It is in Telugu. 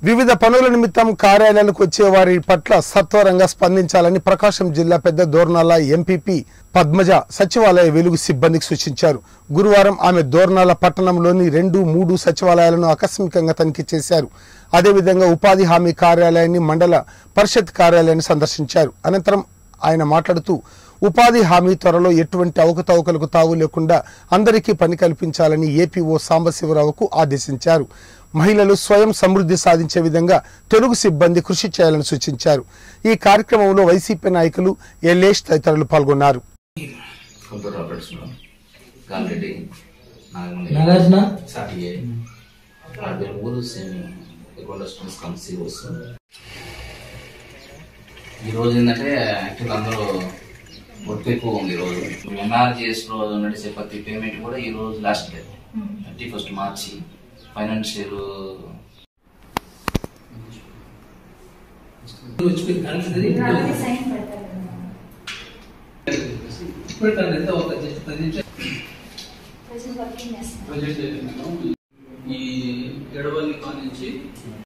వివిధ పనుల నిమిత్తం కార్యాలయాలకు వచ్చే వారి పట్ల సత్వరంగా స్పందించాలని ప్రకాశం జిల్లా పెద్ద దోర్నాల ఎంపీపీ పద్మజ సచివాలయ వెలుగు సిబ్బందికి సూచించారు గురువారం ఆమె దోర్నాల పట్టణంలోని రెండు మూడు సచివాలయాలను ఆకస్మికంగా తనిఖీ చేశారు అదేవిధంగా ఉపాధి హామీ కార్యాలయాన్ని మండల పరిషత్ కార్యాలయాన్ని సందర్శించారు అనంతరం ఆయన మాట్లాడుతూ ఉపాధి హామీ త్వరలో ఎటువంటి అవకతవకలకు తావు లేకుండా అందరికీ పని కల్పించాలని ఏపీఓ సాంబశివరావుకు ఆదేశించారు మహిళలు స్వయం సమృద్ధి సాధించే విధంగా తెలుగు సిబ్బంది కృషి చేయాలని సూచించారు ఈ కార్యక్రమంలో వైసీపీ నాయకులు ఎల్లేష్ తదితరులు పాల్గొన్నారు computer operators madam Galireddy Nagamani Nagarjuna సాటిఏ వాళ్ళ పేరు ఊరు సేమ్ ఎక్కడ స్టూడెంట్స్ కన్సీ వస్తుంది ఈరోజు ఏంటంటే యాక్చువల్ అందరూ వర్క్ ఎక్కువ ఉంది ఈరోజు ఎంఆర్జిఎస్ లో నడిచే ప్రతి పేమెంట్ కూడా ఈ రోజు లాస్ట్ డే థర్టీ ఫస్ట్ మార్చి ఫైనాన్షియల్ అలాగే సైన్ పెడతారు పెడతాను ఎంత ఒక జస్ట్ పది నిమిషాలు ప్రజెంట్ వర్కింగ్ చేస్తున్నారు ప్రొజెక్ట్ చేస్తున్నాను ఈ ఎడవల్లి కాడ నుంచి